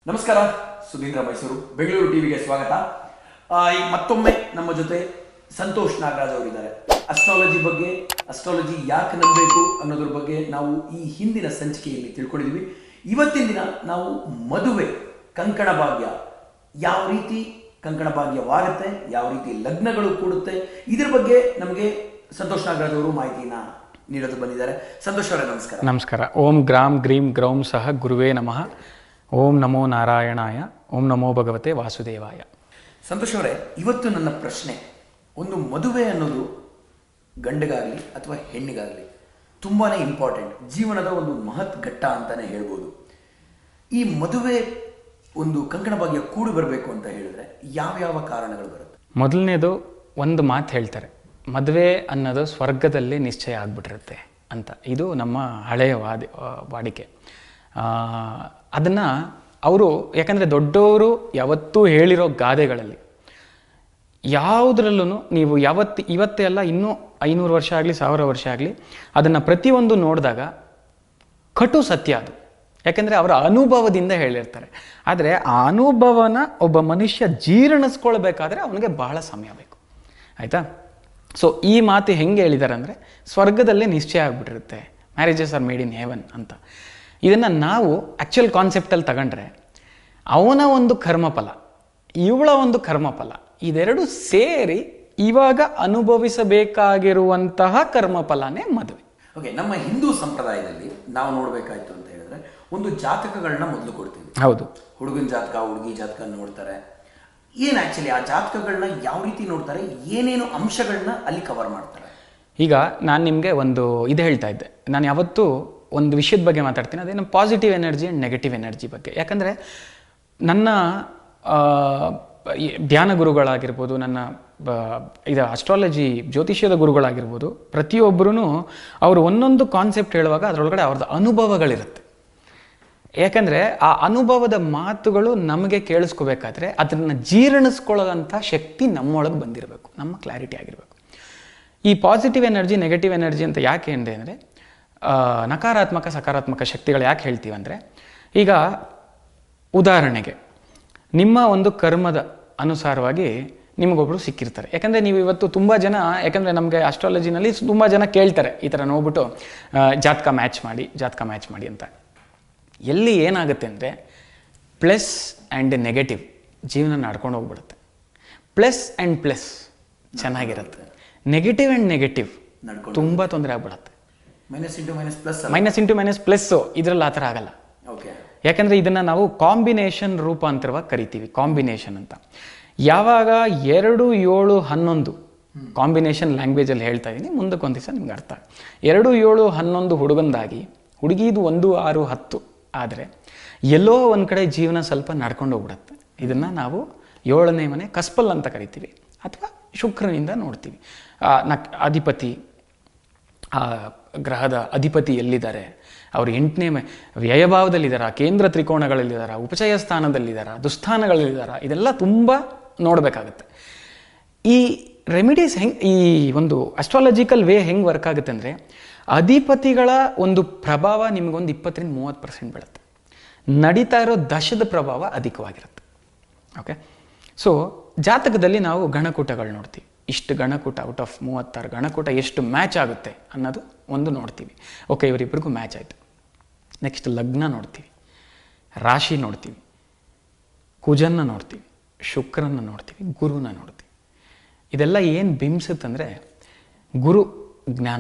ನಮಸ್ಕಾರ ಸುಧೀಂದ್ರ ಮೈಸೂರು ಬೆಂಗಳೂರು ಟಿವಿಗೆ ಸ್ವಾಗತ ಆ, ಈಗ ಮತ್ತೊಮ್ಮೆ ನಮ್ಮ ಜೊತೆ ಸಂತೋಷ್ ನಾಗರಾಜ್ ಅವರಿದ್ದಾರೆ ಅಸ್ಟ್ರಾಲಜಿ ಬಗ್ಗೆ ಅಸ್ಟ್ರಾಲಜಿ ಯಾಕೆ ನಂಬಬೇಕು ಅನ್ನೋದ್ರ ಬಗ್ಗೆ ನಾವು ಈ ಹಿಂದಿನ ಸಂಚಿಕೆಯಲ್ಲಿ ತಿಳ್ಕೊಂಡಿದ್ವಿ ಇವತ್ತಿನ ದಿನ ನಾವು ಮದುವೆ ಕಂಕಣ ಭಾಗ್ಯ ಯಾವ ರೀತಿ ಕಂಕಣ ಭಾಗ್ಯವಾಗುತ್ತೆ ಯಾವ ರೀತಿ ಲಗ್ನಗಳು ಕೂಡುತ್ತೆ ಇದ್ರ ಬಗ್ಗೆ ನಮಗೆ ಸಂತೋಷ್ ನಾಗರಾಜ್ ಅವರು ಮಾಹಿತಿನ ನೀಡೋದು ಬಂದಿದ್ದಾರೆ ಸಂತೋಷ್ ಅವರೇ ನಮಸ್ಕಾರ ನಮಸ್ಕಾರ ಓಂ ಗ್ರಾಂ ಗ್ರೀಂ ಗ್ರೌಂ ಸಹ ಗುರುವೇ ನಮಃ ಓಂ ನಮೋ ನಾರಾಯಣಾಯ ಓಂ ನಮೋ ಭಗವತೆ ವಾಸುದೇವಾಯ ಸಂತೋಷ್ ಅವರೇ ಇವತ್ತು ನನ್ನ ಪ್ರಶ್ನೆ ಒಂದು ಮದುವೆ ಅನ್ನೋದು ಗಂಡಿಗಾಗಲಿ ಅಥವಾ ಹೆಣ್ಣಿಗಾಗಲಿ ತುಂಬಾ ಇಂಪಾರ್ಟೆಂಟ್ ಜೀವನದ ಒಂದು ಮಹತ್ ಘಟ್ಟ ಅಂತಾನೆ ಹೇಳ್ಬೋದು ಈ ಮದುವೆ ಒಂದು ಕಂಕಣ ಭಾಗ್ಯ ಕೂಡಿ ಬರಬೇಕು ಅಂತ ಹೇಳಿದ್ರೆ ಯಾವ್ಯಾವ ಕಾರಣಗಳು ಬರುತ್ತೆ ಮೊದಲನೇದು ಒಂದು ಮಾತು ಹೇಳ್ತಾರೆ ಮದುವೆ ಅನ್ನೋದು ಸ್ವರ್ಗದಲ್ಲಿ ನಿಶ್ಚಯ ಆಗ್ಬಿಟ್ಟಿರುತ್ತೆ ಅಂತ ಇದು ನಮ್ಮ ಹಳೆಯ ವಾದಿ ಆ, ವಾಡಿಕೆ ಅದನ್ನು ಅವರು ಯಾಕಂದರೆ ದೊಡ್ಡವರು ಯಾವತ್ತೂ ಹೇಳಿರೋ ಗಾದೆಗಳಲ್ಲಿ ಯಾವುದ್ರಲ್ಲೂ ನೀವು ಯಾವತ್ತು ಇವತ್ತೇ ಅಲ್ಲ ಇನ್ನೂ ಐನೂರು ವರ್ಷ ಆಗಲಿ ಸಾವಿರ ವರ್ಷ ಆಗಲಿ ಅದನ್ನು ಪ್ರತಿಯೊಂದು ನೋಡಿದಾಗ ಕಟು ಸತ್ಯ ಅದು ಯಾಕೆಂದರೆ ಅವರ ಅನುಭವದಿಂದ ಹೇಳಿರ್ತಾರೆ ಆದರೆ ಆ ಅನುಭವನ ಒಬ್ಬ ಮನುಷ್ಯ ಜೀರ್ಣಿಸ್ಕೊಳ್ಬೇಕಾದ್ರೆ ಅವನಿಗೆ ಬಹಳ ಸಮಯ ಬೇಕು ಆಯಿತಾ ಸೊ ಈ ಮಾತು ಹೆಂಗೆ ಹೇಳಿದ್ದಾರೆ ಅಂದರೆ ಸ್ವರ್ಗದಲ್ಲೇ ನಿಶ್ಚಯ ಆಗಿಬಿಟ್ಟಿರುತ್ತೆ marriages are made in heaven ಅಂತ ಇದನ್ನು ನಾವು ಆ್ಯಕ್ಚುಯಲ್ ಕಾನ್ಸೆಪ್ಟಲ್ಲಿ ತಗೊಂಡ್ರೆ ಅವನ ಒಂದು ಕರ್ಮಫಲ ಇವಳ ಒಂದು ಕರ್ಮಫಲ ಇದೆರಡು ಸೇರಿ ಇವಾಗ ಅನುಭವಿಸಬೇಕಾಗಿರುವಂತಹ ಕರ್ಮಫಲನೇ ಮದುವೆ ಓಕೆ ನಮ್ಮ ಹಿಂದೂ ಸಂಪ್ರದಾಯದಲ್ಲಿ ನಾವು ನೋಡ್ಬೇಕಾಯ್ತು ಅಂತ ಹೇಳಿದ್ರೆ ಒಂದು ಜಾತಕಗಳನ್ನ ಮೊದಲು ಕೊಡ್ತೀವಿ ಹೌದು ಹುಡುಗನ ಜಾತಕ ಹುಡುಗಿ ಜಾತಕ ನೋಡ್ತಾರೆ ಏನು ಆಕ್ಚುಲಿ ಆ ಜಾತಕಗಳನ್ನ ಯಾವ ರೀತಿ ನೋಡ್ತಾರೆ ಏನೇನು ಅಂಶಗಳನ್ನ ಅಲ್ಲಿ ಕವರ್ ಮಾಡ್ತಾರೆ ಈಗ ನಾನು ನಿಮಗೆ ಒಂದು ಇದು ಹೇಳ್ತಾ ಇದ್ದೆ ನಾನು ಯಾವತ್ತೂ ಒಂದು ವಿಷಯದ ಬಗ್ಗೆ ಮಾತಾಡ್ತೀನಿ ಅದೇನು positive energy and negative energy ಬಗ್ಗೆ ಯಾಕಂದರೆ ನನ್ನ ಆ, ಈ ಧ್ಯಾನ ಗುರುಗಳಾಗಿರ್ಬೋದು ನನ್ನ ಬ- ಇದು ಅಸ್ಟ್ರಾಲಜಿ ಜ್ಯೋತಿಷ್ಯದ ಗುರುಗಳಾಗಿರ್ಬೋದು ಪ್ರತಿಯೊಬ್ಬರೂ ಅವರು ಒಂದೊಂದು ಕಾನ್ಸೆಪ್ಟ್ ಹೇಳುವಾಗ ಅದರೊಳಗಡೆ ಅವ್ರದ್ದು ಅನುಭವಗಳಿರುತ್ತೆ ಯಾಕಂದರೆ ಆ ಅನುಭವದ ಮಾತುಗಳು ನಮಗೆ ಕೇಳಿಸ್ಕೋಬೇಕಾದ್ರೆ ಅದನ್ನು ಜೀರ್ಣಿಸ್ಕೊಳ್ಳೋಂಥ ಶಕ್ತಿ ನಮ್ಮೊಳಗೆ ಬಂದಿರಬೇಕು ನಮ್ಮ ಕ್ಲಾರಿಟಿ ಆಗಿರಬೇಕು ಈ ಪಾಸಿಟಿವ್ ಎನರ್ಜಿ ನೆಗೆಟಿವ್ ಎನರ್ಜಿ ಅಂತ ಯಾಕೆ ಅಂದೆ ಅಂದರೆ ನಕಾರಾತ್ಮಕ ಸಕಾರಾತ್ಮಕ ಶಕ್ತಿಗಳು ಯಾಕೆ ಹೇಳ್ತೀವಿ ಅಂದರೆ ಈಗ ಉದಾಹರಣೆಗೆ ನಿಮ್ಮ ಒಂದು ಕರ್ಮದ ಅನುಸಾರವಾಗಿ ನಿಮಗೊಬ್ಬರು ಸಿಕ್ಕಿರ್ತಾರೆ ಯಾಕಂದರೆ ನೀವು ಇವತ್ತು ತುಂಬ ಜನ ಯಾಕಂದರೆ ನಮಗೆ ಅಸ್ಟ್ರಾಲಜಿನಲ್ಲಿ ತುಂಬ ಜನ ಕೇಳ್ತಾರೆ ಈ ಥರ ನೋಡ್ಬಿಟ್ಟು ಆ, ಜಾತಕ ಮ್ಯಾಚ್ ಮಾಡಿ ಜಾತಕ ಮ್ಯಾಚ್ ಮಾಡಿ ಅಂತ ಎಲ್ಲಿ ಏನಾಗುತ್ತೆ ಅಂದರೆ ಪ್ಲಸ್ ಆ್ಯಂಡ್ ನೆಗೆಟಿವ್ ಜೀವನ ನಡ್ಕೊಂಡು ಹೋಗ್ಬಿಡುತ್ತೆ ಪ್ಲಸ್ ಆ್ಯಂಡ್ ಪ್ಲಸ್ ಚೆನ್ನಾಗಿರುತ್ತೆ ನೆಗೆಟಿವ್ ಆ್ಯಂಡ್ ನೆಗೆಟಿವ್ ನಡ್ಕೊಂಡು ತುಂಬ ತೊಂದರೆ ಆಗ್ಬಿಡುತ್ತೆ minus into minus plus minus into minus plus ಇದರಲ್ಲಿ ಆ ಥರ ಆಗಲ್ಲ ಓಕೆ ಯಾಕಂದರೆ ಇದನ್ನು ನಾವು ಕಾಂಬಿನೇಷನ್ ರೂಪಾಂತರವಾಗಿ ಕರಿತೀವಿ ಕಾಂಬಿನೇಷನ್ ಅಂತ ಯಾವಾಗ ಎರಡು ಏಳು ಹನ್ನೊಂದು ಕಾಂಬಿನೇಷನ್ ಲ್ಯಾಂಗ್ವೇಜಲ್ಲಿ ಹೇಳ್ತಾ ಇದ್ದೀನಿ ಮುಂದಕ್ಕೆ ಒಂದು ದಿವಸ ನಿಮ್ಗೆ ಅರ್ಥ ಎರಡು ಏಳು ಹನ್ನೊಂದು ಹುಡುಗಂದಾಗಿ ಹುಡುಗಿದು ಒಂದು ಆರು ಹತ್ತು ಆದರೆ ಎಲ್ಲೋ ಒಂದು ಕಡೆ ಜೀವನ ಸ್ವಲ್ಪ ನಡ್ಕೊಂಡು ಹೋಗ್ಬಿಡುತ್ತೆ ಇದನ್ನು ನಾವು ಏಳನೇ ಮನೆ ಕಸ್ಪಲ್ ಅಂತ ಕರಿತೀವಿ ಅಥವಾ ಶುಕ್ರನಿಂದ ನೋಡ್ತೀವಿ ಆ, ನಕ್ ಅಧಿಪತಿ ಆ ಗ್ರಹದ ಅಧಿಪತಿ ಎಲ್ಲಿದ್ದಾರೆ ಅವರು ಎಂಟನೇ ಮೆ ವ್ಯಯಭಾವದಲ್ಲಿದ್ದಾರಾ ಕೇಂದ್ರ ತ್ರಿಕೋಣಗಳಲ್ಲಿದ್ದಾರಾ ಉಪಚಯ ಸ್ಥಾನದಲ್ಲಿದ್ದಾರಾ ದುಸ್ಥಾನಗಳಲ್ಲಿದ್ದಾರಾ ಇದೆಲ್ಲ ತುಂಬ ನೋಡಬೇಕಾಗತ್ತೆ ಈ ರೆಮಿಡೀಸ್ ಹೆಂಗೆ ಈ ಒಂದು ಅಸ್ಟ್ರಾಲಜಿಕಲ್ ವೇ ಹೆಂಗೆ ವರ್ಕ್ ಆಗುತ್ತೆ ಅಂದರೆ ಅಧಿಪತಿಗಳ ಒಂದು ಪ್ರಭಾವ ನಿಮಗೊಂದು ಇಪ್ಪತ್ತರಿಂದ ಮೂವತ್ತು ಪರ್ಸೆಂಟ್ ಬೀಳುತ್ತೆ ನಡೀತಾ ಇರೋ ದಶದ ಪ್ರಭಾವ ಅಧಿಕವಾಗಿರುತ್ತೆ ಓಕೆ ಸೊ ಜಾತಕದಲ್ಲಿ ನಾವು ಗಣಕೂಟಗಳು ನೋಡ್ತೀವಿ ಇಷ್ಟು ಗಣಕೂಟ ಔಟ್ ಆಫ್ ಮೂವತ್ತಾರು ಗಣಕೂಟ ಎಷ್ಟು ಮ್ಯಾಚ್ ಆಗುತ್ತೆ ಅನ್ನೋದು ಒಂದು ನೋಡ್ತೀವಿ ಓಕೆ ಇವರಿಬ್ಬರಿಗೂ ಮ್ಯಾಚ್ ಆಯಿತು ನೆಕ್ಸ್ಟ್ ಲಗ್ನ ನೋಡ್ತೀವಿ ರಾಶಿ ನೋಡ್ತೀವಿ ಕುಜನ್ನ ನೋಡ್ತೀವಿ ಶುಕ್ರನ್ನ ನೋಡ್ತೀವಿ ಗುರುನ ನೋಡ್ತೀವಿ ಇದೆಲ್ಲ ಏನು ಬಿಂಬಿಸುತ್ತಂದರೆ ಗುರು ಜ್ಞಾನ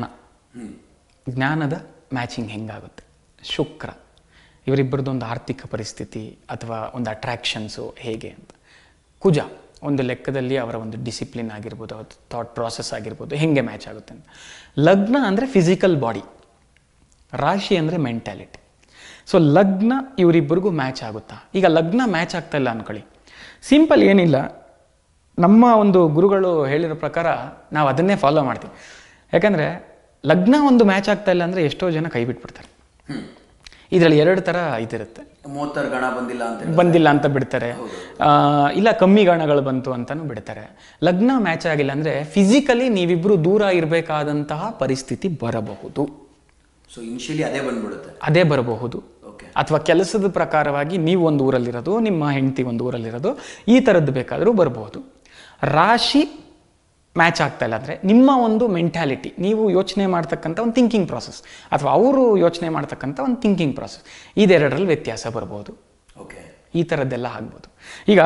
ಜ್ಞಾನದ ಮ್ಯಾಚಿಂಗ್ ಹೆಂಗಾಗುತ್ತೆ ಶುಕ್ರ ಇವರಿಬ್ಬರದ್ದು ಒಂದು ಆರ್ಥಿಕ ಪರಿಸ್ಥಿತಿ ಅಥವಾ ಒಂದು ಅಟ್ರಾಕ್ಷನ್ಸು ಹೇಗೆ ಅಂತ ಕುಜ ಒಂದು ಲೆಕ್ಕದಲ್ಲಿ ಅವರ ಒಂದು ಡಿಸಿಪ್ಲಿನ್ ಆಗಿರ್ಬೋದು ಅವ್ರ ಥಾಟ್ ಪ್ರಾಸೆಸ್ ಆಗಿರ್ಬೋದು ಹೆಂಗೆ ಮ್ಯಾಚ್ ಆಗುತ್ತೆ ಅಂತ ಲಗ್ನ ಅಂದರೆ ಫಿಸಿಕಲ್ ಬಾಡಿ ರಾಶಿ ಅಂದರೆ ಮೆಂಟ್ಯಾಲಿಟಿ ಸೊ ಲಗ್ನ ಇವರಿಬ್ಬರಿಗೂ ಮ್ಯಾಚ್ ಆಗುತ್ತಾ ಈಗ ಲಗ್ನ ಮ್ಯಾಚ್ ಆಗ್ತಾ ಇಲ್ಲ ಅನ್ಕೊಳ್ಳಿ ಸಿಂಪಲ್ ಏನಿಲ್ಲ ನಮ್ಮ ಒಂದು ಗುರುಗಳು ಹೇಳಿರೋ ಪ್ರಕಾರ ನಾವು ಅದನ್ನೇ ಫಾಲೋ ಮಾಡ್ತೀವಿ ಯಾಕಂದರೆ ಲಗ್ನ ಒಂದು ಮ್ಯಾಚ್ ಆಗ್ತಾ ಇಲ್ಲ ಅಂದರೆ ಎಷ್ಟೋ ಜನ ಕೈ ಬಿಟ್ಬಿಡ್ತಾರೆ ಇದರಲ್ಲಿ ಎರಡು ಥರ ಇದಿರುತ್ತೆ ಮೂವತ್ತಾರು ಗಣ ಬಂದಿಲ್ಲ ಅಂತ ಹೇಳಿ ಬಂದಿಲ್ಲ ಅಂತ ಬಿಡ್ತಾರೆ ಆ, ಇಲ್ಲ ಕಮ್ಮಿ ಗಣಗಳು ಬಂತು ಅಂತಾನು ಬಿಡ್ತಾರೆ ಲಗ್ನ ಮ್ಯಾಚ್ ಆಗಿಲ್ಲ ಅಂದರೆ ಫಿಸಿಕಲಿ ನೀವಿಬ್ಬರು ದೂರ ಇರಬೇಕಾದಂತಹ ಪರಿಸ್ಥಿತಿ ಬರಬಹುದು ಸೊ ಇನಿಷಿಯಲಿ ಅದೇ ಬಂದ್ಬಿಡುತ್ತೆ ಅದೇ ಬರಬಹುದು ಓಕೆ ಅಥವಾ ಕೆಲಸದ ಪ್ರಕಾರವಾಗಿ ನೀವು ಒಂದು ಊರಲ್ಲಿರೋದು ನಿಮ್ಮ ಹೆಂಡತಿ ಒಂದು ಊರಲ್ಲಿರೋದು ಈ ಥರದ್ದು ಬೇಕಾದರೂ ಬರ್ಬೋದು ರಾಶಿ ಮ್ಯಾಚ್ ಆಗ್ತಾ ಇಲ್ಲ ಅಂದರೆ ನಿಮ್ಮ ಒಂದು ಮೆಂಟ್ಯಾಲಿಟಿ ನೀವು ಯೋಚನೆ ಮಾಡ್ತಕ್ಕಂಥ ಒಂದು ಥಿಂಕಿಂಗ್ ಪ್ರಾಸೆಸ್ ಅಥವಾ ಅವರು ಯೋಚನೆ ಮಾಡ್ತಕ್ಕಂಥ ಒಂದು ಥಿಂಕಿಂಗ್ ಪ್ರಾಸೆಸ್ ಇದೆರಡರಲ್ಲಿ ವ್ಯತ್ಯಾಸ ಬರ್ಬೋದು ಓಕೆ ಈ ಥರದ್ದೆಲ್ಲ ಆಗ್ಬೋದು ಈಗ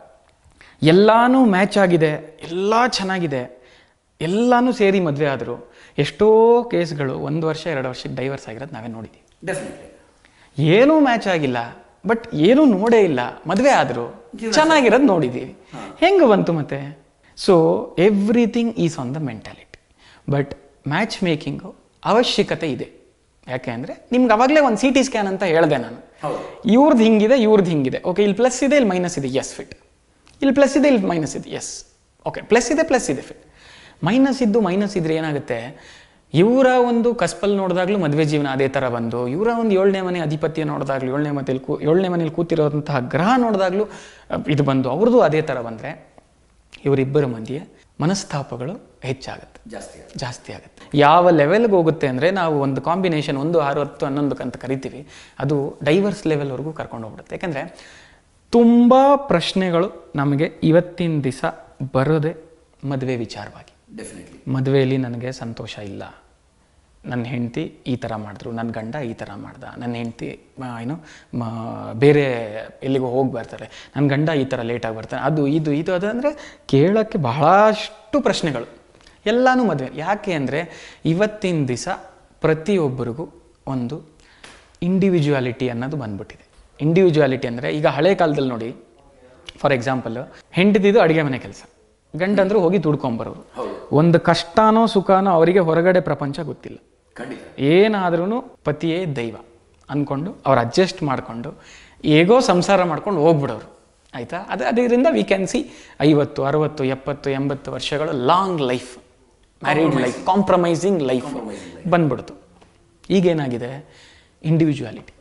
ಎಲ್ಲಾನು ಮ್ಯಾಚ್ ಆಗಿದೆ ಎಲ್ಲ ಚೆನ್ನಾಗಿದೆ ಎಲ್ಲಾನು ಸೇರಿ ಮದುವೆ ಆದರು ಎಷ್ಟೋ ಕೇಸ್ಗಳು ಒಂದು ವರ್ಷ ಎರಡು ವರ್ಷಕ್ಕೆ ಡೈವರ್ಸ್ ಆಗಿರೋದು ನಾವೇ ನೋಡಿದ್ದೀವಿ ಡೆಫಿನೆಟ್ಲಿ ಏನೂ ಮ್ಯಾಚ್ ಆಗಿಲ್ಲ ಬಟ್ ಏನೂ ನೋಡೇ ಇಲ್ಲ ಮದುವೆ ಆದರು ಚೆನ್ನಾಗಿರೋದು ನೋಡಿದ್ದೀವಿ ಹೆಂಗೆ ಬಂತು ಮತ್ತೆ so everything is on the mentality but match making ಅವಶ್ಯಕತೆ ಇದೆ ಯಾಕೆ ಅಂದರೆ ನಿಮ್ಗೆ ಅವಾಗಲೇ ಒಂದು ಸಿ ಟಿ ಸ್ಕ್ಯಾನ್ ಅಂತ ಹೇಳಿದೆ ನಾನು ಹೌದು ಇವ್ರದ್ದು ಹಿಂಗಿದೆ ಇವ್ರದ್ದು ಹಿಂಗಿದೆ ಓಕೆ ಇಲ್ಲಿ ಪ್ಲಸ್ ಇದೆ ಇಲ್ಲಿ ಮೈನಸ್ ಇದೆ ಎಸ್ ಫಿಟ್ ಇಲ್ಲಿ ಪ್ಲಸ್ ಇದೆ ಇಲ್ಲಿ ಮೈನಸ್ ಇದೆ ಎಸ್ ಓಕೆ ಪ್ಲಸ್ ಇದೆ ಪ್ಲಸ್ ಇದೆ ಫಿಟ್ ಮೈನಸ್ ಇದ್ದು ಮೈನಸ್ ಇದ್ರೆ ಏನಾಗುತ್ತೆ ಇವರ ಒಂದು ಕಸ್ಪಲ್ ನೋಡಿದಾಗಲೂ ಮದುವೆ ಜೀವನ ಅದೇ ಥರ ಬಂದು ಇವರ ಒಂದು ಏಳನೇ ಮನೆ ಅಧಿಪತ್ಯ ನೋಡಿದಾಗಲೂ ಏಳನೇ ಮನೆಯಲ್ಲಿ ಕೂ ಏಳನೇ ಮನೇಲಿ ಕೂತಿರೋಂತಹ ಗ್ರಹ ನೋಡಿದಾಗಲೂ ಅಹ್, ಇದು ಬಂದು ಅವ್ರದ್ದು ಅದೇ ಥರ ಬಂದರೆ ಇವರಿಬ್ಬರ ಮಧ್ಯೆ ಮನಸ್ತಾಪಗಳು ಹೆಚ್ಚಾಗುತ್ತೆ ಜಾಸ್ತಿ ಆಗುತ್ತೆ. ಜಾಸ್ತಿ ಆಗುತ್ತೆ ಯಾವ ಲೆವೆಲ್ಗೆ ಹೋಗುತ್ತೆ ಅಂದರೆ ನಾವು ಒಂದು ಕಾಂಬಿನೇಷನ್ ಒಂದು ಆರು ಹತ್ತು ಹನ್ನೊಂದು ಅಂತ ಕರಿತೀವಿ ಅದು ಡೈವರ್ಸ್ ಲೆವೆಲ್ವರೆಗೂ ಕರ್ಕೊಂಡು ಹೋಗ್ಬಿಡುತ್ತೆ ಯಾಕಂದರೆ ತುಂಬ ಪ್ರಶ್ನೆಗಳು ನಮಗೆ ಇವತ್ತಿನ ದಿವಸ ಬರೋದೇ ಮದುವೆ ವಿಚಾರವಾಗಿ ಡೆಫಿನೆಟ್ಲಿ ಮದುವೆಯಲ್ಲಿ ನನಗೆ ಸಂತೋಷ ಇಲ್ಲ ನನ್ನ ಹೆಂಡತಿ ಈ ಥರ ಮಾಡಿದ್ರು ನನ್ನ ಗಂಡ ಈ ಥರ ಮಾಡ್ದ ನನ್ನ ಹೆಂಡತಿ ಏನು ಮ ಬೇರೆ ಎಲ್ಲಿಗೋ ಹೋಗಿ ಬರ್ತಾರೆ ನನ್ನ ಗಂಡ ಈ ಥರ ಲೇಟಾಗಿ ಬರ್ತಾನೆ ಅದು ಇದು ಇದು ಅದು ಅಂದರೆ ಕೇಳೋಕ್ಕೆ ಬಹಳಷ್ಟು ಪ್ರಶ್ನೆಗಳು ಎಲ್ಲನೂ ಮದುವೆ ಯಾಕೆ ಅಂದರೆ ಇವತ್ತಿನ ದಿವಸ ಪ್ರತಿಯೊಬ್ಬರಿಗೂ ಒಂದು ಇಂಡಿವಿಜುವಾಲಿಟಿ ಅನ್ನೋದು ಬಂದ್ಬಿಟ್ಟಿದೆ ಇಂಡಿವಿಜುವಾಲಿಟಿ ಅಂದರೆ ಈಗ ಹಳೆ ಕಾಲದಲ್ಲಿ ನೋಡಿ ಫಾರ್ ಎಕ್ಸಾಂಪಲ್ ಹೆಂಡತಿದು ಅಡುಗೆ ಮನೆ ಕೆಲಸ ಗಂಡಂದ್ರು ಹೋಗಿ ದುಡ್ಕೊಂಬರೋರು ಹೌದು ಒಂದು ಕಷ್ಟನೋ ಸುಖನೋ ಅವರಿಗೆ ಹೊರಗಡೆ ಪ್ರಪಂಚ ಗೊತ್ತಿಲ್ಲ ಖಂಡಿತ ಏನಾದ್ರೂ ಪತಿಯೇ ದೈವ ಅಂದ್ಕೊಂಡು ಅವ್ರು ಅಡ್ಜಸ್ಟ್ ಮಾಡಿಕೊಂಡು ಹೇಗೋ ಸಂಸಾರ ಮಾಡ್ಕೊಂಡು ಹೋಗ್ಬಿಡೋರು ಆಯಿತಾ ಅದು ಅದರಿಂದ ವಿ ಕ್ಯಾನ್ ಸಿ ಐವತ್ತು ಅರವತ್ತು ಎಪ್ಪತ್ತು ಎಂಬತ್ತು ವರ್ಷಗಳು long life married life compromising life ಬಂದ್ಬಿಡ್ತು ಈಗೇನಾಗಿದೆ ಇಂಡಿವಿಜುವಾಲಿಟಿ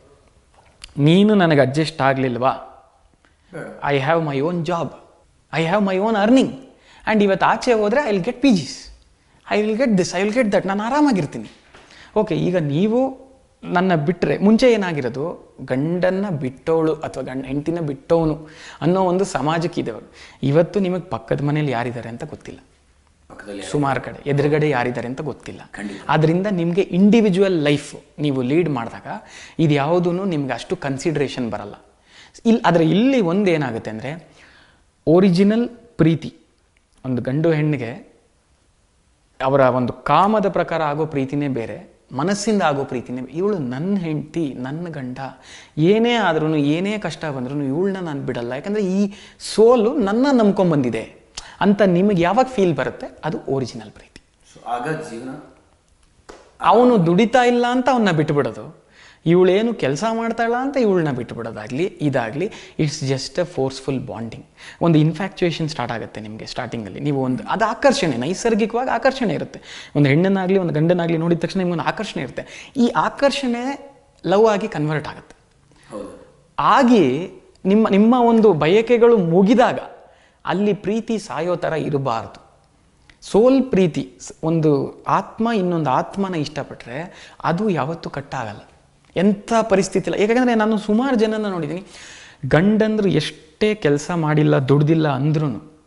ನೀನು ನನಗೆ ಅಡ್ಜಸ್ಟ್ ಆಗಲಿಲ್ವಾ ಬೇಡ I have my own job I have my own earning and ಇವತ್ತು ಆಚೆ ಹೋದರೆ I will get P Gs I will get this I will get that ನಾನು ಆರಾಮಾಗಿರ್ತೀನಿ ಓಕೆ ಈಗ ನೀವು ನನ್ನ ಬಿಟ್ಟರೆ ಮುಂಚೆ ಏನಾಗಿರೋದು ಗಂಡನ್ನ ಬಿಟ್ಟವಳು ಅಥವಾ ಗಂಡ ಹೆಂಡ್ತಿನ ಬಿಟ್ಟವನು ಅನ್ನೋ ಒಂದು ಸಮಾಜಕ್ಕೆ ಇದೆ ಅವ್ರು. ಇವತ್ತು ನಿಮಗೆ ಪಕ್ಕದ ಮನೇಲಿ ಯಾರಿದ್ದಾರೆ ಅಂತ ಗೊತ್ತಿಲ್ಲ ಪಕ್ಕದಲ್ಲಿ ಸುಮಾರು ಕಡೆ ಎದುರುಗಡೆ ಯಾರಿದ್ದಾರೆ ಅಂತ ಗೊತ್ತಿಲ್ಲ ಖಂಡಿತ. ಆದ್ರಿಂದ ನಿಮಗೆ ಇಂಡಿವಿಜುವಲ್ ಲೈಫ್ ನೀವು ಲೀಡ್ ಮಾಡಿದಾಗ ಇದು ಯಾವುದೂ ನಿಮ್ಗೆ ಅಷ್ಟು ಕನ್ಸಿಡ್ರೇಷನ್ ಬರಲ್ಲ ಇಲ್ಲಿ ಆದರೆ ಇಲ್ಲಿ ಒಂದು ಏನಾಗುತ್ತೆ ಅಂದರೆ ಒರಿಜಿನಲ್ ಪ್ರೀತಿ ಒಂದು ಗಂಡು ಹೆಣ್ಣಿಗೆ ಅವರ ಒಂದು ಕಾಮದ ಪ್ರಕಾರ ಆಗೋ ಪ್ರೀತಿನೇ ಬೇರೆ ಮನಸ್ಸಿಂದ ಆಗೋ ಪ್ರೀತಿನೇ ಇವಳು ನನ್ನ ಹೆಂಡತಿ ನನ್ನ ಗಂಡ ಏನೇ ಆದ್ರೂ ಏನೇ ಕಷ್ಟ ಬಂದ್ರೂ ಇವಳನ್ನ ನಾನು ಬಿಡಲ್ಲ ಯಾಕಂದರೆ ಈ ಸೋಲು ನನ್ನ ನಂಬ್ಕೊಂಬಂದಿದೆ ಅಂತ ನಿಮಗೆ ಯಾವಾಗ ಫೀಲ್ ಬರುತ್ತೆ ಅದು ಒರಿಜಿನಲ್ ಪ್ರೀತಿ ಸೊ ಆಗ ಜೀವನ ಅವನು ದುಡಿತಾ ಇಲ್ಲ ಅಂತ ಅವನ್ನ ಬಿಟ್ಬಿಡೋದು ಇವಳೇನು ಕೆಲಸ ಮಾಡ್ತಾಳ ಅಂತ ಇವಳನ್ನ ಬಿಟ್ಬಿಡೋದಾಗಲಿ ಇದಾಗಲಿ it's just a forceful bonding ಒಂದು ಇನ್ಫ್ಯಾಕ್ಚುಯೇಷನ್ ಸ್ಟಾರ್ಟ್ ಆಗುತ್ತೆ ನಿಮಗೆ ಸ್ಟಾರ್ಟಿಂಗಲ್ಲಿ ನೀವು ಒಂದು ಅದು ಆಕರ್ಷಣೆ ನೈಸರ್ಗಿಕವಾಗಿ ಆಕರ್ಷಣೆ ಇರುತ್ತೆ ಒಂದು ಹೆಣ್ಣನ್ನಾಗಲಿ ಒಂದು ಗಂಡನಾಗಲಿ ನೋಡಿದ ತಕ್ಷಣ ನಿಮ್ಗೊಂದು ಆಕರ್ಷಣೆ ಇರುತ್ತೆ ಈ ಆಕರ್ಷಣೆ ಲವ್ ಆಗಿ ಕನ್ವರ್ಟ್ ಆಗುತ್ತೆ ಹೌದು ಆಗಿ ನಿಮ್ಮ ನಿಮ್ಮ ಒಂದು ಬಯಕೆಗಳು ಮುಗಿದಾಗ ಅಲ್ಲಿ ಪ್ರೀತಿ ಸಾಯೋ ಥರ ಇರಬಾರ್ದು ಸೋಲ್ ಪ್ರೀತಿ ಸ್- ಒಂದು ಆತ್ಮ ಇನ್ನೊಂದು ಆತ್ಮನ ಇಷ್ಟಪಟ್ಟರೆ ಅದು ಯಾವತ್ತೂ ಕಟ್ಟಾಗಲ್ಲ ಎಂಥ ಪರಿಸ್ಥಿತಿ ಇಲ್ಲ ಯಾಕಂದರೆ ನಾನು ಸುಮಾರು ಜನನ ನೋಡಿದ್ದೀನಿ ಗಂಡಂದ್ರು ಎಷ್ಟೇ ಕೆಲಸ ಮಾಡಿಲ್ಲ ದುಡ್ದಿಲ್ಲ ಅಂದ್ರೂ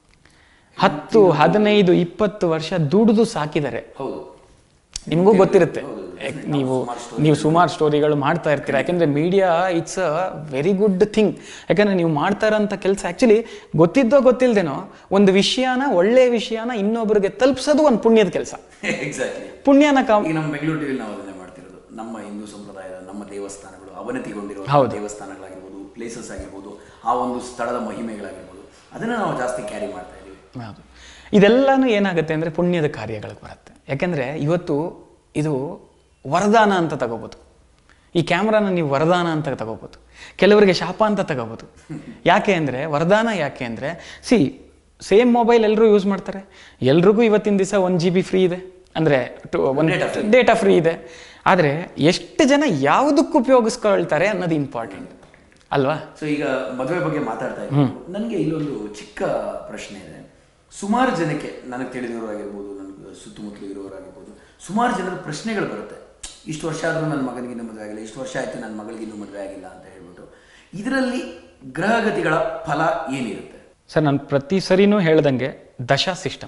ಹತ್ತು ಹದಿನೈದು ಇಪ್ಪತ್ತು ವರ್ಷ ದುಡಿದು ಸಾಕಿದ್ದಾರೆ ಹೌದು ನಿಮಗೂ ಗೊತ್ತಿರುತ್ತೆ ಯಾಕ್ ನೀವು ನೀವು ಸುಮಾರು ಸ್ಟೋರಿಗಳು ಮಾಡ್ತಾ ಇರ್ತೀರ ಯಾಕೆಂದ್ರೆ media it's a very good thing ಯಾಕಂದ್ರೆ ನೀವು ಮಾಡ್ತಾ ಇರೋಂಥ ಕೆಲಸ ಆ್ಯಕ್ಚುಲಿ ಗೊತ್ತಿದ್ದೋ ಗೊತ್ತಿಲ್ಲದೇನೋ ಒಂದು ವಿಷಯನ ಒಳ್ಳೆ ವಿಷಯನ ಇನ್ನೊಬ್ಬರಿಗೆ ತಲುಪಿಸೋದು ಒಂದು ಪುಣ್ಯದ ಕೆಲಸ ಎಕ್ಸಾಕ್ಟ್ಲಿ ಪುಣ್ಯನ ಕಾ ಈಗ ನಮ್ಮ ಬೆಂಗಳೂರು ಟಿವಿಲಿ ನಾವು ಅದನ್ನೇ ಮಾಡ್ತಿರೋದು ನಮ್ಮ ಹಿಂದೂ ಸಂಪ್ರದಾಯದ ನಮ್ಮ ದೇವಸ್ಥಾನಗಳು ಅವನತಿಗೊಂಡಿರೋ ಹೌದು. ದೇವಸ್ಥಾನಗಳಾಗಿರ್ಬೋದು ಪ್ಲೇಸಸ್ ಆಗಿರ್ಬೋದು ಆ ಒಂದು ಸ್ಥಳದ ಮಹಿಮೆಗಳಾಗಿರ್ಬೋದು ಅದನ್ನ ನಾವು ಜಾಸ್ತಿ ಕ್ಯಾರಿ ಮಾಡ್ತಾ ಇದೀವಿ ಹೌದು ಇದೆಲ್ಲನೂ ಏನಾಗುತ್ತೆ ಅಂದರೆ ಪುಣ್ಯದ ಕಾರ್ಯಗಳಿಗೆ ಬರುತ್ತೆ ಯಾಕೆಂದರೆ ಇವತ್ತು ಇದು ವರದಾನ ಅಂತ ತಗೋಬೋದು ಈ ಕ್ಯಾಮ್ರಾನ ನೀವು ವರದಾನ ಅಂತ ತಗೋಬೋದು ಕೆಲವರಿಗೆ ಶಾಪ ಅಂತ ತಗೋಬೋದು ಯಾಕೆ ಅಂದರೆ ವರದಾನ ಯಾಕೆ ಅಂದರೆ ಸಿ ಸೇಮ್ ಮೊಬೈಲ್ ಎಲ್ಲರೂ ಯೂಸ್ ಮಾಡ್ತಾರೆ ಎಲ್ರಿಗೂ ಇವತ್ತಿನ ದಿವಸ ಒನ್ ಜಿ ಬಿ ಫ್ರೀ ಇದೆ ಅಂದರೆ ಒಂದು ಡೇಟಾ ಫ್ರೀ ಇದೆ ಆದರೆ ಎಷ್ಟು ಜನ ಯಾವುದಕ್ಕೆ ಉಪಯೋಗಿಸ್ಕೊಳ್ತಾರೆ ಅನ್ನೋದು ಇಂಪಾರ್ಟೆಂಟ್ ಅಲ್ವಾ ಸೊ ಈಗ ಮದುವೆ ಬಗ್ಗೆ ಮಾತಾಡ್ತಾ ಇದ್ದೀವಿ ನನಗೆ ಇಲ್ಲೊಂದು ಚಿಕ್ಕ ಪ್ರಶ್ನೆ ಇದೆ ಸುಮಾರು ಜನಕ್ಕೆ ನನಗೆ ತಿಳಿದಿರೋರಾಗಿರ್ಬೋದು ನನಗೆ ಸುತ್ತಮುತ್ತಲು ಇರೋರಾಗಿರ್ಬೋದು ಸುಮಾರು ಜನರ ಪ್ರಶ್ನೆಗಳು ಬರುತ್ತೆ ಇಷ್ಟು ವರ್ಷ ಆದರೂ ನನ್ನ ಮಗನಿಗೆ ಇನ್ನೂ ಮದುವೆ ಆಗಿಲ್ಲ ಇಷ್ಟು ವರ್ಷ ಆಯಿತು ನನ್ನ ಮಗಳಿಗೆ ಇನ್ನೂ ಮದುವೆ ಆಗಿಲ್ಲ ಅಂತ ಹೇಳ್ಬಿಟ್ಟು ಇದರಲ್ಲಿ ಗ್ರಹಗತಿಗಳ ಫಲ ಏನಿರುತ್ತೆ ಸರ್ ನಾನು ಪ್ರತಿ ಸರಿನೂ ಹೇಳ್ದಂಗೆ ದಶಾ ಸಿಸ್ಟಮ್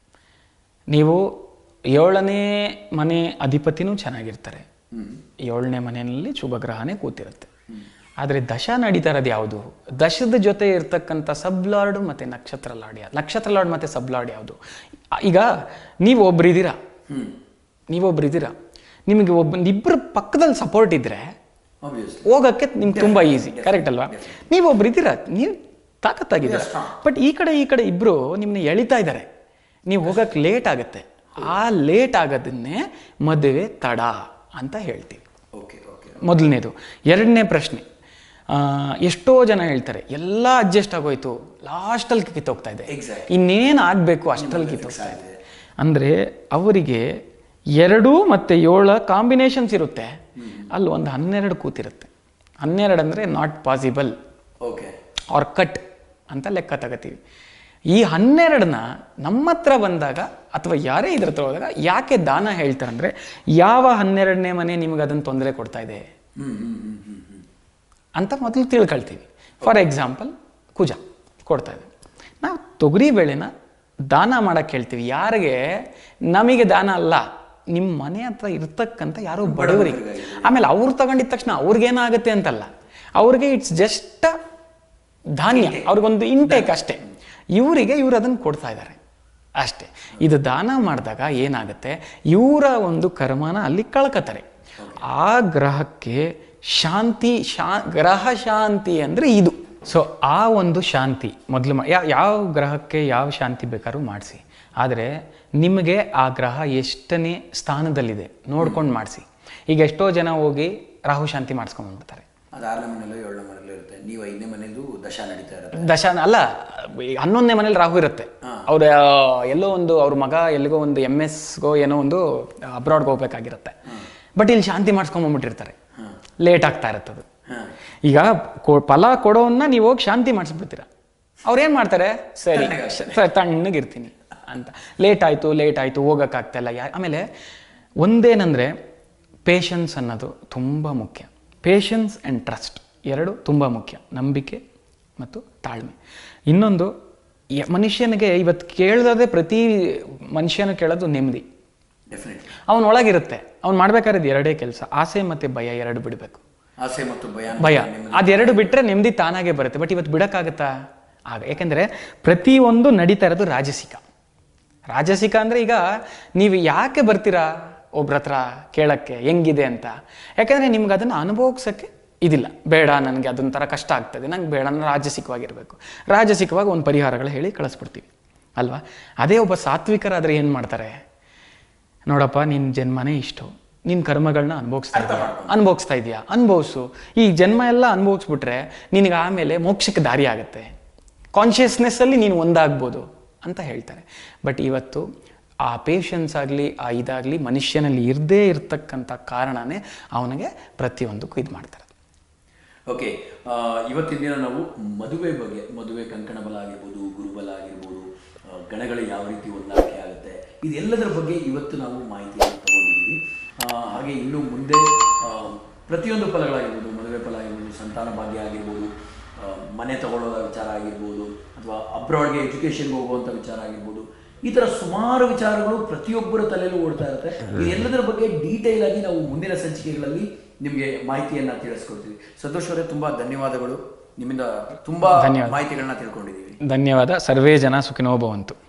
ನೀವು ಏಳನೇ ಮನೆ ಅಧಿಪತಿನೂ ಚೆನ್ನಾಗಿರ್ತಾರೆ ಏಳನೇ ಮನೆಯಲ್ಲಿ ಶುಭಗ್ರಹನೇ ಕೂತಿರುತ್ತೆ ಆದರೆ ದಶ ನಡೀತಾ ಇರೋದು ಯಾವುದು ದಶದ ಜೊತೆ ಇರ್ತಕ್ಕಂಥ ಸಬ್ ಲಾರ್ಡ್ ಮತ್ತು ನಕ್ಷತ್ರ ಲಾರ್ಡ್ ಯಾವ್ದು ನಕ್ಷತ್ರ ಲಾರ್ಡ್ ಮತ್ತು ಸಬ್ ಲಾರ್ಡ್ ಯಾವುದು ಈಗ ನೀವು ಒಬ್ರಿದ್ದೀರಾ ನೀವೊಬ್ರಿದ್ದೀರಾ ನಿಮಗೆ ಒಬ್ಬ ಇಬ್ಬರ ಪಕ್ಕದಲ್ಲಿ ಸಪೋರ್ಟ್ ಇದ್ದರೆ ಆಬ್ವಿಯಸ್ಲಿ ಹೋಗಕ್ಕೆ ನಿಮ್ಗೆ ತುಂಬಾ ಈಸಿ ಕರೆಕ್ಟ್ ಅಲ್ವಾ ನೀವು ಒಬ್ರು ಇದ್ದೀರಾ ನೀವು ತಾಕತ್ತಾಗಿದ್ದೀರಾ ಬಟ್ ಈ ಕಡೆ ಈ ಕಡೆ ಇಬ್ರು ನಿಮ್ಮನ್ನ ಎಳಿತಾ ಇದ್ದಾರೆ ನೀವು ಹೋಗಕ್ಕೆ ಲೇಟ್ ಆಗುತ್ತೆ ಆ ಲೇಟ್ ಆಗೋದನ್ನೇ ಮದುವೆ ತಡ ಅಂತ ಹೇಳ್ತೀವಿ ಓಕೆ ಓಕೆ ಮೊದಲನೇದು ಎರಡನೇ ಪ್ರಶ್ನೆ ಆ, ಎಷ್ಟೋ ಜನ ಹೇಳ್ತಾರೆ ಎಲ್ಲ ಅಡ್ಜಸ್ಟ್ ಆಗೋಯ್ತು ಲಾಸ್ಟಲ್ಲಿ ಕಿತ್ತೋಗ್ತಾ ಇದೆ Exactly. ಇನ್ನೇನು ಆಗಬೇಕು ಅಷ್ಟರಲ್ಲಿ ಕಿತ್ತೋಗ್ತಾ ಇದೆ ಅಂದರೆ ಅವರಿಗೆ ಎರಡು ಮತ್ತು ಏಳ ಕಾಂಬಿನೇಷನ್ಸ್ ಇರುತ್ತೆ ಅಲ್ಲಿ ಒಂದು ಹನ್ನೆರಡು ಕೂತಿರುತ್ತೆ ಹನ್ನೆರಡು ಅಂದರೆ not possible okay or cut ಅಂತ ಲೆಕ್ಕ ತಗೋತೀವಿ ಈ ಹನ್ನೆರಡನ್ನ ನಮ್ಮ ಹತ್ರ ಬಂದಾಗ ಅಥವಾ ಯಾರೇ ಇದ್ರ ಹತ್ರ ಹೋದಾಗ ಯಾಕೆ ದಾನ ಹೇಳ್ತಾರೆ ಅಂದರೆ ಯಾವ ಹನ್ನೆರಡನೇ ಮನೆ ನಿಮಗೆ ಅದನ್ನು ತೊಂದರೆ ಕೊಡ್ತಾ ಇದೆ ಹ್ಮ್ ಹ್ಮ್ ಹ್ಮ್ ಹ್ಮ್ ಹ್ಮ್ ಅಂತ ಮೊದಲು ತಿಳ್ಕೊಳ್ತೀವಿ ಫಾರ್ ಎಕ್ಸಾಂಪಲ್ ಕುಜ ಕೊಡ್ತಾ ಇದೆ ನಾವು ತೊಗರಿ ಬೇಳೆನ ದಾನ ಮಾಡಕ್ಕೆ ಹೇಳ್ತೀವಿ ಯಾರಿಗೆ ನಮಗೆ ದಾನ ಅಲ್ಲ ನಿಮ್ಮ ಮನೆ ಹತ್ರ ಇರ್ತಕ್ಕಂಥ ಯಾರೋ ಬಡವರಿಗೆ ಆಮೇಲೆ ಅವ್ರು ತಗೊಂಡಿದ ತಕ್ಷಣ ಅವ್ರಿಗೇನಾಗುತ್ತೆ ಅಂತಲ್ಲ ಅವ್ರಿಗೆ ಇಟ್ಸ್ ಜಸ್ಟ್ ಧಾನ್ಯ ಅವ್ರಿಗೊಂದು ಇಂಟೇಕ್ ಅಷ್ಟೇ ಇವರಿಗೆ ಇವ್ರು ಅದನ್ನು ಕೊಡ್ತಾ ಇದ್ದಾರೆ ಅಷ್ಟೇ ಇದು ದಾನ ಮಾಡಿದಾಗ ಏನಾಗುತ್ತೆ ಇವರ ಒಂದು ಕರ್ಮನ ಅಲ್ಲಿ ಕಳ್ಕತಾರೆ ಆ ಗ್ರಹಕ್ಕೆ ಶಾಂತಿ ಶಾ ಗ್ರಹ ಶಾಂತಿ ಅಂದರೆ ಇದು ಸೊ ಆ ಒಂದು ಶಾಂತಿ ಮೊದಲು ಮಾ ಯಾ- ಯಾವ ಗ್ರಹಕ್ಕೆ ಯಾವ ಶಾಂತಿ ಬೇಕಾದ್ರೂ ಮಾಡಿಸಿ ಆದರೆ ನಿಮಗೆ ಆ ಗ್ರಹ ಎಷ್ಟನೇ ಸ್ಥಾನದಲ್ಲಿದೆ ನೋಡ್ಕೊಂಡು ಮಾಡಿಸಿ ಈಗ ಎಷ್ಟೋ ಜನ ಹೋಗಿ ರಾಹು ಶಾಂತಿ ಮಾಡಿಸ್ಕೊಂಡ್ಬಂದ್ಬಿಡ್ತಾರೆ ಅದು ಆರನೇ ಮನೆಯಲ್ಲೋ ಏಳನೇ ಮನೆಯಲ್ಲೋ ಇರುತ್ತೆ ನೀವು ಐದನೇ ಮನೆಯದು ದಶ ನಡೀತಾ ಇರುತ್ತೆ ದಶಾನ ಅಲ್ಲ ಈ ಹನ್ನೊಂದನೇ ಮನೇಲಿ ರಾಹು ಇರುತ್ತೆ ಅವ್ರ ಎಲ್ಲೋ ಒಂದು ಅವ್ರ ಮಗ ಎಲ್ಲಿಗೋ ಒಂದು ಎಮ್ ಎಸ್ಗೋ ಏನೋ ಒಂದು ಅಬ್ರಾಡ್ಗೆ ಹೋಗ್ಬೇಕಾಗಿರುತ್ತೆ ಬಟ್ ಇಲ್ಲಿ ಶಾಂತಿ ಮಾಡಿಸ್ಕೊಂಬಂದ್ಬಿಟ್ಟಿರ್ತಾರೆ ಲೇಟ್ ಆಗ್ತಾ ಇರುತ್ತೆ ಅದು ಹಾಂ ಈಗ ಕೊ- ಫಲ ಕೊಡೋನ್ನ ನೀವು ಹೋಗಿ ಶಾಂತಿ ಮಾಡಿಸ್ಬಿಡ್ತೀರ ಅವ್ರೇನು ಮಾಡ್ತಾರೆ ಸರಿ ಸರಿ ತಣ್ಣಗಿರ್ತೀನಿ ಅಂತ ಲೇಟ್ ಆಯಿತು ಲೇಟ್ ಆಯಿತು ಹೋಗೋಕ್ಕಾಗ್ತಾಯಿಲ್ಲ ಯಾ ಆಮೇಲೆ ಒಂದೇನಂದರೆ ಪೇಷನ್ಸ್ ಅನ್ನೋದು ತುಂಬ ಮುಖ್ಯ ಪೇಷನ್ಸ್ ಆ್ಯಂಡ್ ಟ್ರಸ್ಟ್ ಎರಡು ತುಂಬ ಮುಖ್ಯ ನಂಬಿಕೆ ಮತ್ತು ತಾಳ್ಮೆ ಇನ್ನೊಂದು ಯ- ಮನುಷ್ಯನಿಗೆ ಇವತ್ತು ಕೇಳೋದೇ ಪ್ರತಿ ಮನುಷ್ಯನ ಕೇಳೋದು ನೆಮ್ಮದಿ ಡೆಫಿನೆಟ್ಲಿ ಅವನ ಒಳಗಿರುತ್ತೆ ಅವ್ನು ಮಾಡ್ಬೇಕಾದ್ರೆ ಎರಡೇ ಕೆಲಸ ಆಸೆ ಮತ್ತು ಭಯ ಎರಡು ಬಿಡಬೇಕು ಆಸೆ ಮತ್ತು ಭಯ ಭಯ ಅದೆರಡು ಬಿಟ್ಟರೆ ನೆಮ್ಮದಿ ತಾನಾಗೆ ಬರುತ್ತೆ ಬಟ್ ಇವತ್ತು ಬಿಡೋಕ್ಕಾಗತ್ತಾ ಆಗ ಯಾಕೆಂದರೆ ಪ್ರತಿಯೊಂದು ನಡೀತಾ ಇರೋದು ರಾಜಸಿಕ ರಾಜಸಿಕ ಅಂದರೆ ಈಗ ನೀವು ಯಾಕೆ ಬರ್ತೀರಾ ಒಬ್ರ ಹತ್ರ ಕೇಳಕ್ಕೆ ಹೆಂಗಿದೆ ಅಂತ ಯಾಕೆಂದರೆ ನಿಮ್ಗೆ ಅದನ್ನು ಅನುಭವಿಸೋಕ್ಕೆ ಇದಿಲ್ಲ ಬೇಡ ನನಗೆ ಅದೊಂಥರ ಕಷ್ಟ ಆಗ್ತದೆ ನಂಗೆ ಬೇಡ ನಾನು ರಾಜಸಿಕವಾಗಿರಬೇಕು ರಾಜಸಿಕವಾಗಿ ಒಂದು ಪರಿಹಾರಗಳು ಹೇಳಿ ಕಳಿಸ್ಬಿಡ್ತೀವಿ ಅಲ್ವಾ ಅದೇ ಒಬ್ಬ ಸಾತ್ವಿಕರಾದರೆ ಏನು ಮಾಡ್ತಾರೆ ನೋಡಪ್ಪ ನಿನ್ನ ಜನ್ಮನೇ ಇಷ್ಟು ನಿನ್ನ ಕರ್ಮಗಳನ್ನ ಅನುಭವಿಸ್ತಾ ಇದೆಯಾ ಅನುಭವಿಸ್ತಾ ಇದೆಯಾ ಅನುಭವಿಸು ಈ ಜನ್ಮ ಎಲ್ಲ ಅನುಭವಿಸ್ಬಿಟ್ರೆ ನಿನಗೆ ಆಮೇಲೆ ಮೋಕ್ಷಕ್ಕೆ ದಾರಿ ಆಗುತ್ತೆ ಕಾನ್ಷಿಯಸ್ನೆಸ್ಸಲ್ಲಿ ನೀನು ಒಂದಾಗ್ಬೋದು ಅಂತ ಹೇಳ್ತಾರೆ ಬಟ್ ಇವತ್ತು ಆ ಪೇಷನ್ಸ್ ಆಗಲಿ ಆ ಇದಾಗಲಿ ಮನುಷ್ಯನಲ್ಲಿ ಇರದೇ ಇರತಕ್ಕಂಥ ಕಾರಣನೇ ಅವನಿಗೆ ಪ್ರತಿಯೊಂದಕ್ಕೂ ಇದು ಮಾಡ್ತಾರೆ ಓಕೆ ಇವತ್ತಿನ ದಿನ ನಾವು ಮದುವೆ ಬಗ್ಗೆ ಮದುವೆ ಕಂಕಣ ಬಲ ಆಗಿರ್ಬೋದು ಗುರುಬಲ ಆಗಿರ್ಬೋದು ಆ, ಗಣಗಳು ಯಾವ ರೀತಿ ಹೊಂದಾಣಿಕೆ ಆಗುತ್ತೆ ಇದೆಲ್ಲದರ ಬಗ್ಗೆ ಇವತ್ತು ನಾವು ಮಾಹಿತಿಯನ್ನು ತಗೊಂಡಿದ್ದೀವಿ ಆ, ಹಾಗೆ ಇನ್ನು ಮುಂದೆ ಆ, ಪ್ರತಿಯೊಂದು ಫಲಗಳಾಗಿರ್ಬೋದು ಮದುವೆ ಫಲ ಆಗಿರ್ಬೋದು ಸಂತಾನ ಭಾಗ್ಯ ಆಗಿರ್ಬೋದು ಆ, ಮನೆ ತಗೊಳ್ಳೋದ ವಿಚಾರ ಆಗಿರ್ಬೋದು ಅಥವಾ ಅಬ್ರಾಡ್ಗೆ ಎಜುಕೇಷನ್ಗೆ ಹೋಗುವಂಥ ವಿಚಾರ ಆಗಿರ್ಬೋದು ಈ ಥರ ಸುಮಾರು ವಿಚಾರಗಳು ಪ್ರತಿಯೊಬ್ಬರ ತಲೆಯಲ್ಲೂ ಓಡ್ತಾ ಇರುತ್ತೆ ಇದೆಲ್ಲದರ ಬಗ್ಗೆ ಡೀಟೇಲ್ ಆಗಿ ನಾವು ಮುಂದಿನ ಸಂಚಿಕೆಗಳಲ್ಲಿ ನಿಮಗೆ ಮಾಹಿತಿಯನ್ನ ತಿಳಿಸ್ಕೊಡ್ತೀವಿ ಸಂತೋಷ್ ಅವರೇ ತುಂಬಾ ಧನ್ಯವಾದಗಳು ನಿಮ್ಮಿಂದ ತುಂಬಾ ಧನ್ಯವಾದ. ಮಾಹಿತಿಗಳನ್ನ ತಿಳ್ಕೊಂಡಿದ್ದೀವಿ ಧನ್ಯವಾದ ಸರ್ವೇ ಜನ ಸುಖಿನೋ ಭವಂತು